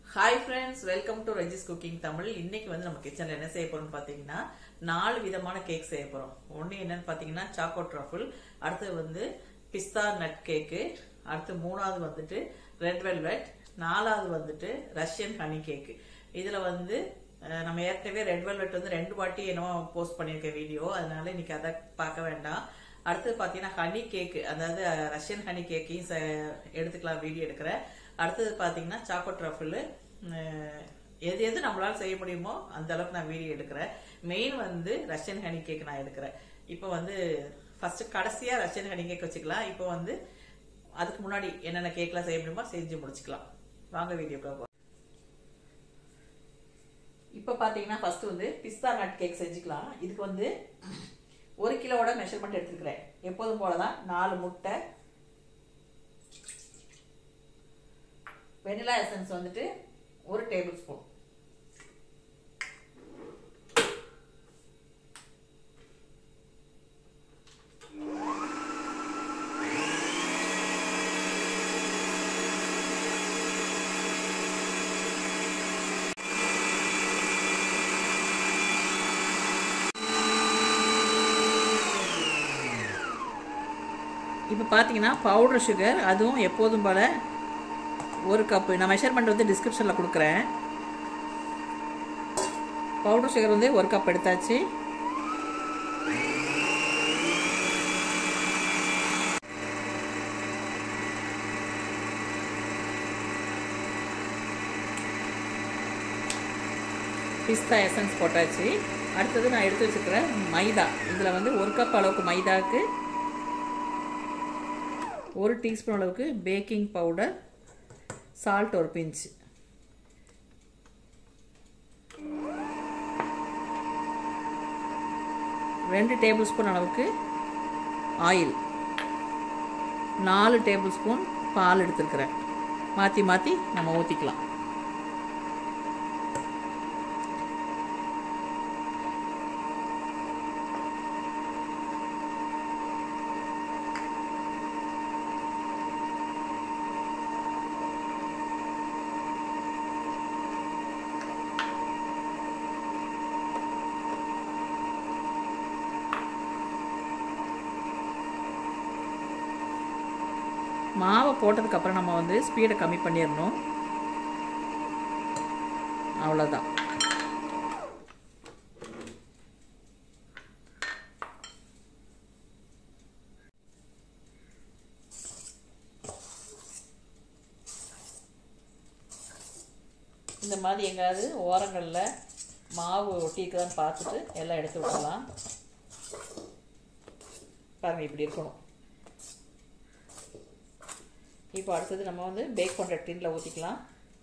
hi friends welcome to Regis cooking Tamil இன்னைக்கு வந்து நம்ம கிச்சன்ல என்ன செய்ய போறோம்னு பாத்தீங்கன்னா நாலு விதமான கேக் செய்ய போறோம் ஒன்னு என்னன்னு பாத்தீங்கன்னா சாக்கோ ட்ரஃபிள் அடுத்து வந்து பிஸ்தா நட் கேக்கு அடுத்து மூணாவது வந்துட்டு ரெட் வெல்வெட் நாலாவது வந்துட்டு ரஷ்யன் ஹனி கேக்கு இதுல வந்து அஹ், நம்ம ஏற்கனவே ரெட் வெல்வெட் வந்து ரெண்டு வாட்டி என்னவோ போஸ்ட் பண்ணியிருக்க வீடியோ அதனால இன்னைக்கு அதை பார்க்க வேண்டாம் அடுத்து பாத்தீங்கன்னா ஹனி கேக்கு அதாவது அஹ், ரஷ்யன் ஹனி கேக்கையும் ச- எடுத்துக்கலாம் வீடியோ எடுக்கிறேன் அடுத்தது பாத்தீங்கன்னா சாக்கோ ட்ரஃபிள் எது எது நம்மளால செய்ய முடியுமோ அந்த அளவுக்கு நான் வீடியோ எடுக்கிறேன் மெயின் வந்து ரஷ்யன் ஹனி கேக் நான் எடுக்கிறேன் இப்போ வந்து ஃபர்ஸ்ட் கடைசியா ரஷ்யன் ஹனி கேக் வச்சுக்கலாம் இப்போ வந்து அதுக்கு முன்னாடி என்னென்ன கேக்லாம் செய்ய முடியுமோ செஞ்சு முடிச்சுக்கலாம் வாங்க வீடியோக்குள்ள போகலாம் இப்போ பார்த்தீங்கன்னா ஃபர்ஸ்ட் வந்து பிஸ்தா நட் கேக் செஞ்சுக்கலாம் இதுக்கு வந்து ஒரு கிலோவோட மெஷர்மெண்ட் எடுத்துக்கிறேன் எப்போதும் போல தான் நாலு முட்டை வெனிலா எசன்ஸ் வந்துட்டு ஒரு டேபிள் ஸ்பூன் இப்போ பார்த்தீங்கன்னா பவுடர் சுகர் அதுவும் எப்போதும் போல் ஒரு கப்பு நான் மெஷர்மெண்ட் வந்து டிஸ்கிரிப்ஷனில் கொடுக்குறேன் பவுடர் சுகர் வந்து ஒரு கப் எடுத்தாச்சு பிஸ்தா எசன்ஸ் போட்டாச்சு அடுத்தது நான் எடுத்து வச்சுக்கிறேன் மைதா இதில் வந்து ஒரு கப் அளவுக்கு மைதாவுக்கு ஒரு டீஸ்பூன் அளவுக்கு பேக்கிங் பவுடர் சால்ட் ஒரு பிஞ்ச் ரெண்டு டேபிள் ஸ்பூன் அளவுக்கு ஆயில் நாலு டேபிள் ஸ்பூன் பால் எடுத்துருக்கிறேன் மாற்றி மாற்றி நம்ம ஊற்றிக்கலாம் மாவை போட்டதுக்கப்புறம் நம்ம வந்து ஸ்பீடை கம்மி பண்ணிடணும் அவ்வளோதான் இந்த மாதிரி எங்காவது ஓரங்களில் மாவு ஒட்டியிருக்குதான்னு பார்த்துட்டு எல்லாம் எடுத்து விடலாம் பாருங்கள் இப்படி இருக்கணும் இப்போ அடுத்தது நம்ம வந்து பேக் பண்ணுற டின்ல ஊற்றிக்கலாம்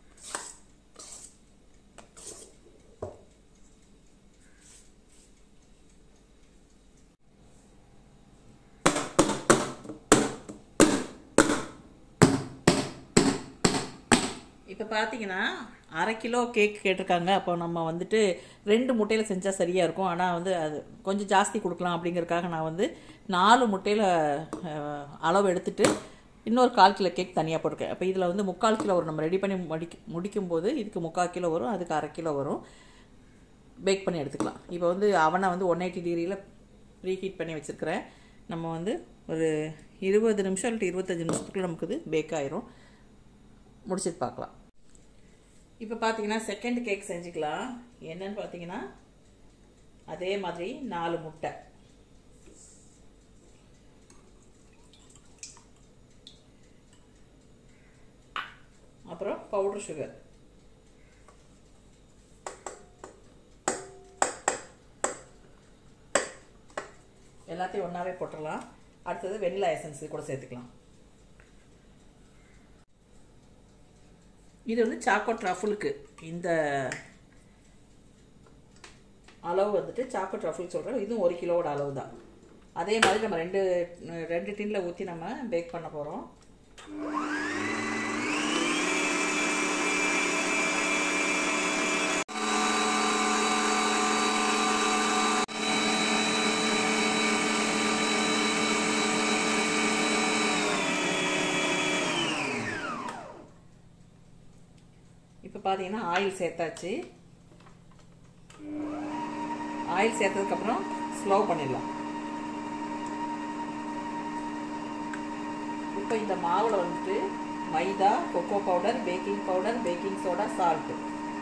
இப்போ பார்த்தீங்கன்னா அரை கிலோ கேக் கேட்டிருக்காங்க அப்போ நம்ம வந்துட்டு ரெண்டு முட்டையில் செஞ்சால் சரியாக இருக்கும் ஆனால் வந்து அது கொஞ்சம் ஜாஸ்தி கொடுக்கலாம் அப்படிங்கறதுக்காக நான் வந்து நாலு முட்டையில் அஹ், அளவு எடுத்துட்டு இன்னொரு கால் கிலோ கேக் தனியாக போட்டிருக்கேன் அப்போ இதில் வந்து முக்கால் கிலோ வரும் நம்ம ரெடி பண்ணி முடிக்க முடிக்கும் போது இதுக்கு முக்கால் கிலோ வரும் அதுக்கு அரை கிலோ வரும் பேக் பண்ணி எடுத்துக்கலாம் இப்போ வந்து அவனை வந்து ஒன் எயிட்டி டிகிரியில் ப்ரீ ஹீட் பண்ணி வச்சுருக்கிறேன் நம்ம வந்து ஒரு இருபது நிமிஷம் இல்லாட்டி இருபத்தஞ்சி நிமிஷத்துக்குள்ள நமக்கு இது பேக் ஆயிரும் முடிச்சிட்டு பார்க்கலாம் இப்போ பார்த்தீங்கன்னா செகண்ட் கேக் செஞ்சுக்கலாம் என்னன்னு பார்த்தீங்கன்னா அதே மாதிரி நாலு முட்டை அப்புறம் பவுடர் சுகர் எல்லாத்தையும் ஒன்றாவே போட்டுடலாம் அடுத்தது வெனிலா எசன்ஸ் கூட சேர்த்துக்கலாம் இது வந்து சாக்கோ ட்ரஃபுலுக்கு இந்த அளவு வந்துட்டு சாக்கோ ட்ரஃபுல் சொல்கிறோம் இதுவும் ஒரு கிலோவோட அளவு தான் அதே மாதிரி நம்ம ரெண்டு ரெண்டு டின்ல ஊற்றி நம்ம பேக் பண்ண போகிறோம் பார்த்தீங்கன்னா ஆயில் சேர்த்தாச்சு ஆயில் சேர்த்ததுக்கப்புறம் ஸ்லோ பண்ணிடலாம் இப்போ இந்த மாவில் வந்துட்டு maida cocoa powder baking powder baking soda salt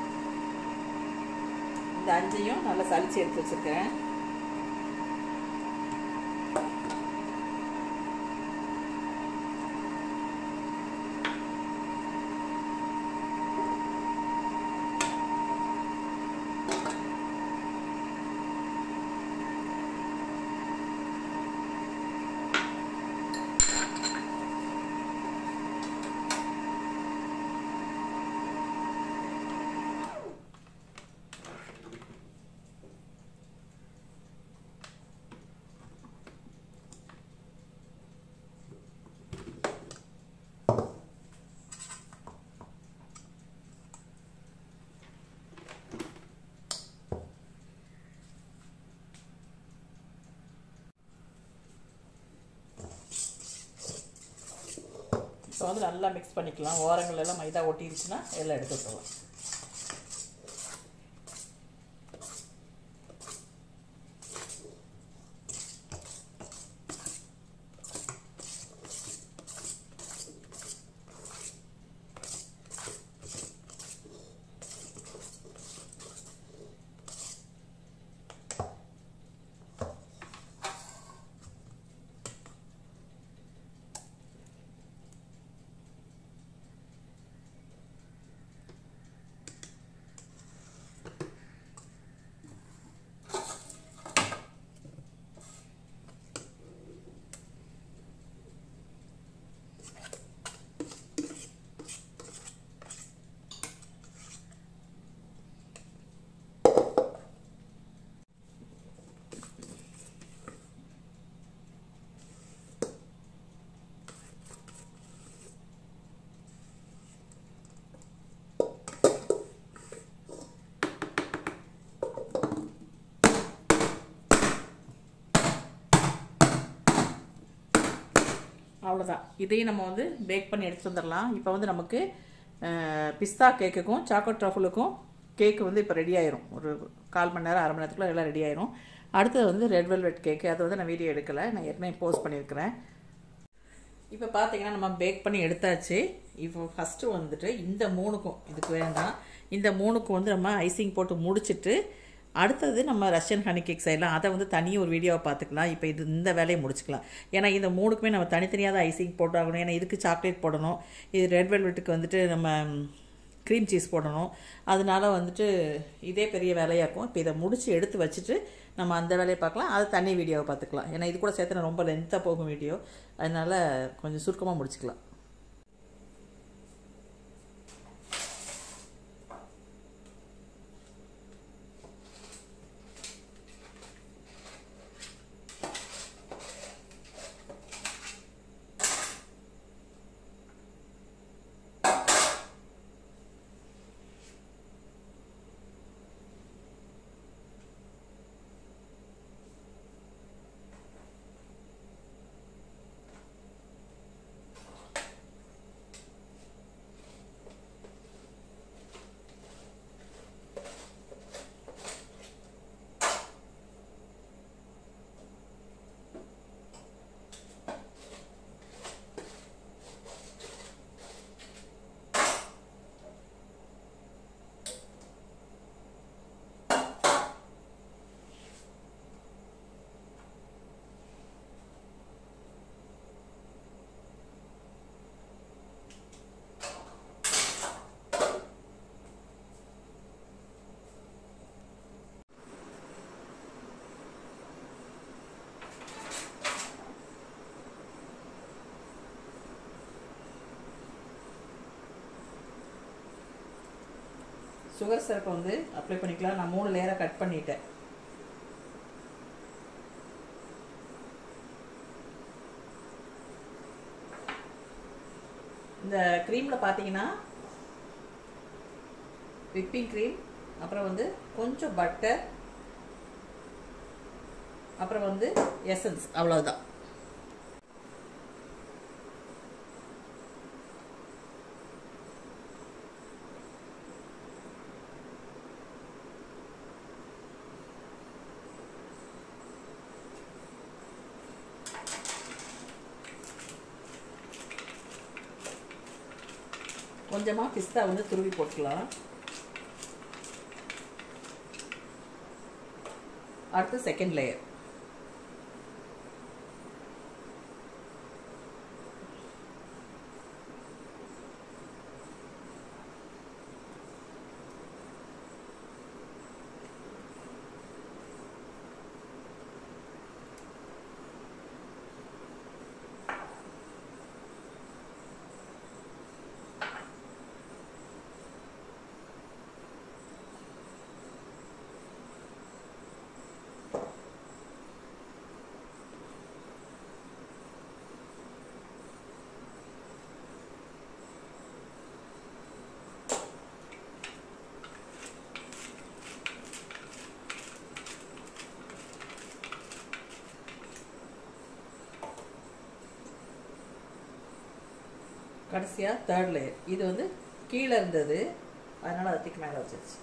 இந்த அஞ்சையும் நல்லா சளிச்சு எடுத்து வச்சுருக்கேன் இப்போ வந்து நல்லா மிக்ஸ் பண்ணிக்கலாம் ஓரங்கள் எல்லாம் மைதா ஒட்டிருச்சுன்னா எல்லாம் எடுத்து விட்டுறலாம் அவ்வளோதான் இதையும் நம்ம வந்து பேக் பண்ணி எடுத்துட்டு வந்துடலாம் இப்போ வந்து நமக்கு பிஸ்தா கேக்குக்கும் சாக்கோட் ட்ரஃபுலுக்கும் கேக்கு வந்து இப்போ ரெடி ஆயிரும் ஒரு கால் மணி நேரம் அரை மணி நேரத்துக்குள்ள எல்லாம் ரெடி ஆயிரும் அடுத்தது வந்து ரெட் வெல்வெட் கேக்கு அதை வந்து நான் வீடியோ எடுக்கலை நான் ஏற்கனவே போஸ்ட் பண்ணியிருக்கிறேன் இப்போ பார்த்தீங்கன்னா நம்ம பேக் பண்ணி எடுத்தாச்சு இப்போ ஃபஸ்ட்டு வந்துட்டு இந்த மூணுக்கும் இதுக்கு வேண்டாம் இந்த மூணுக்கும் வந்து நம்ம ஐசிங் போட்டு முடிச்சிட்டு அடுத்தது நம்ம ரஷ்யன் ஹனி கேக் செய்யலாம் அதை வந்து தனியாக ஒரு வீடியோவை பார்த்துக்கலாம் இப்போ இது இந்த வேலையை முடிச்சுக்கலாம் ஏன்னா இந்த மூணுக்குமே நம்ம தனித்தனியாக தான் ஐசிங் போட்டாகணும் ஏன்னா இதுக்கு சாக்லேட் போடணும் இது ரெட் வெல்வெட்டுக்கு வந்துட்டு நம்ம க்ரீம் சீஸ் போடணும் அதனால வந்துட்டு இதே பெரிய வேலையாக இருக்கும் இப்போ இதை முடிச்சு எடுத்து வச்சுட்டு நம்ம அந்த வேலையை பார்க்கலாம் அது தனி வீடியோவை பார்த்துக்கலாம் ஏன்னா இது கூட சேர்த்து ரொம்ப லென்த்தாக போகும் வீடியோ அதனால் கொஞ்சம் சுருக்கமாக முடிச்சுக்கலாம் சுகர் சிரப்பை வந்து அப்ளை பண்ணிக்கலாம் நான் மூணு லேயராக கட் பண்ணிட்டேன் இந்த க்ரீமில் பார்த்தீங்கன்னா விப்பிங் க்ரீம் அப்புறம் வந்து கொஞ்சம் பட்டர் அப்புறம் வந்து எசன்ஸ் அவ்வளவுதான் கொஞ்சமாக பிஸ்தா வந்து துருவி போட்டுக்கலாம் அடுத்து செகண்ட் லேயர் கடைசியாக தேர்ட் லேயர் இது வந்து கீழே இருந்தது அதனால் அதை தூக்கி மேலே வச்சிருச்சு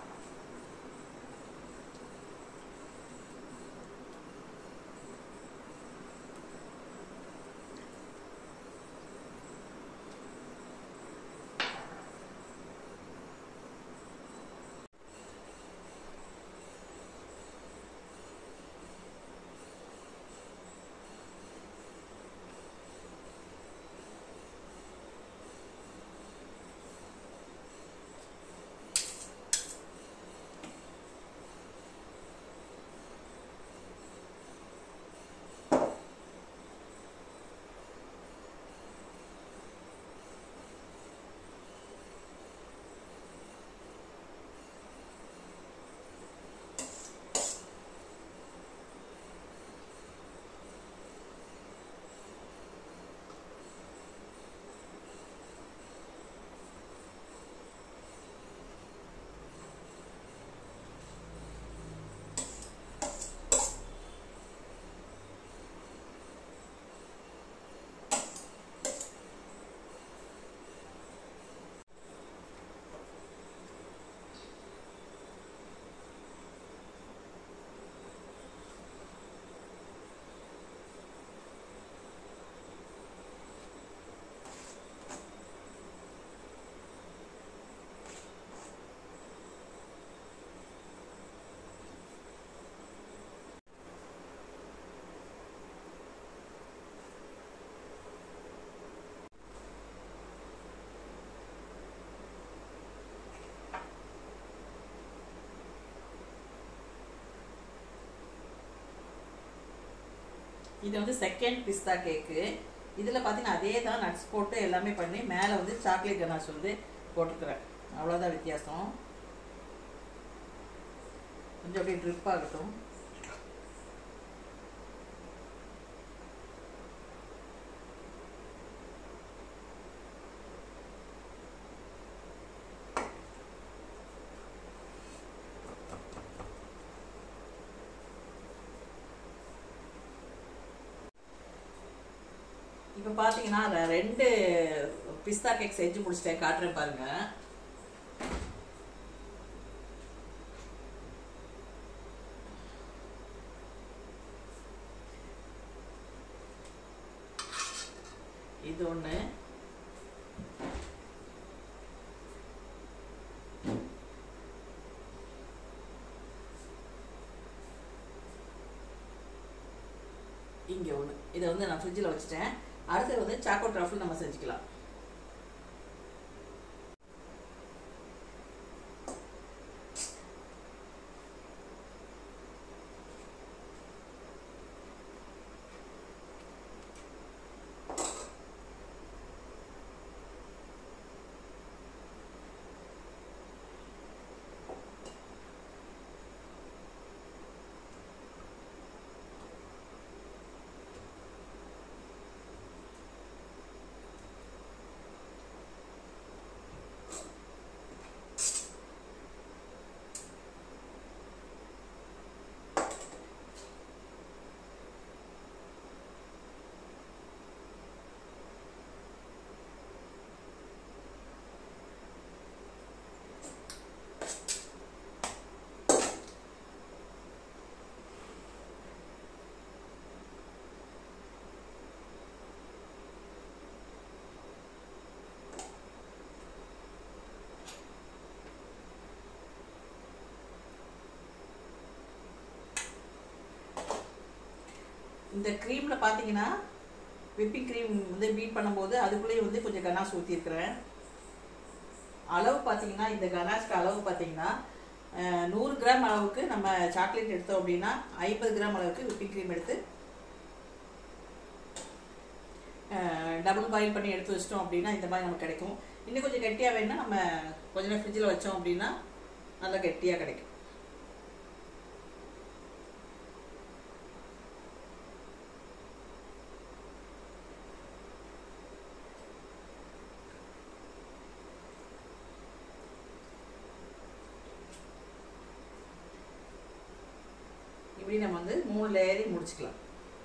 இது வந்து செகண்ட் பிஸ்தா கேக்கு இதில் பார்த்தீங்கன்னா அதே தான் நட்ஸ் போட்டு எல்லாமே பண்ணி மேலே வந்து சாக்லேட் கனாஷ் வந்து போட்டுக்கிறேன் அவ்வளோதான் வித்தியாசம் கொஞ்சம் அப்படியே ட்ரிப் ஆகட்டும் இப்போ பார்த்தீங்கன்னா ரெ- ரெண்டு பிஸ்தா கேக் செஞ்சு முடிச்சிட்டேன் காட்டுறேன் பாருங்க இது ஒன்று இங்கே ஒன்று இதை வந்து நான் ஃப்ரிட்ஜில் வச்சுட்டேன் அடுத்தது வந்து சாக்கோ ட்ரஃபிள் நம்ம செஞ்சுக்கலாம் இந்த க்ரீமில் பார்த்தீங்கன்னா விப்பிங் க்ரீம் வந்து பீட் பண்ணும்போது அதுக்குள்ளேயே வந்து கொஞ்சம் கனாஸ் ஊற்றிருக்கிறேன் அளவு பார்த்தீங்கன்னா இந்த கனாஸ்க்கு அளவு பார்த்தீங்கன்னா அஹ், நூறு கிராம் அளவுக்கு நம்ம சாக்லேட் எடுத்தோம் அப்படின்னா ஐம்பது கிராம் அளவுக்கு விப்பிங் க்ரீம் எடுத்து டபுள் பாயில் பண்ணி எடுத்து வச்சிட்டோம் அப்படின்னா இந்த மாதிரி நமக்கு கிடைக்கும் இன்னும் கொஞ்சம் கெட்டியாக வேணும்னா நம்ம கொஞ்ச நேரம் ஃப்ரிட்ஜில் வச்சோம் அப்படின்னா நல்லா கெட்டியாக கிடைக்கும் இப்படி நம்ம வந்து மூணு லேயரையும் முடிச்சுக்கலாம்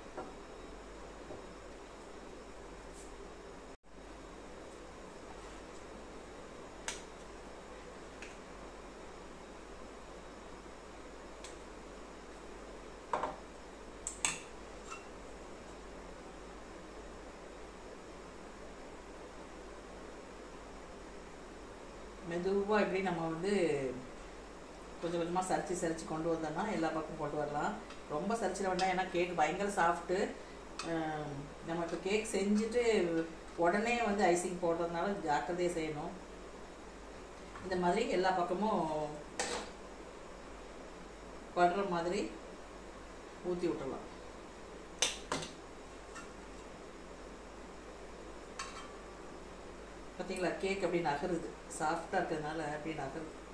மெதுவாக இப்படி நம்ம வந்து கொஞ்சம் கொஞ்சமாக சரிச்சு சரிச்சு கொண்டு வந்தோம்னா எல்லா பக்கமும் கொண்டு வரலாம் ரொம்ப சரிச்சிட வேண்டாம் ஏன்னா கேக் பயங்கர சாஃப்ட்டு நம்ம இப்போ கேக் செஞ்சுட்டு உடனே வந்து ஐசிங் போடுறதுனால ஜாக்கிரதையாக செய்யணும் இந்த மாதிரி எல்லா பக்கமும் படுற மாதிரி ஊற்றி விட்டுறலாம் பார்த்தீங்களா கேக் அப்படி நகருது சாஃப்டாக இருக்கிறதுனால அப்படி நகருது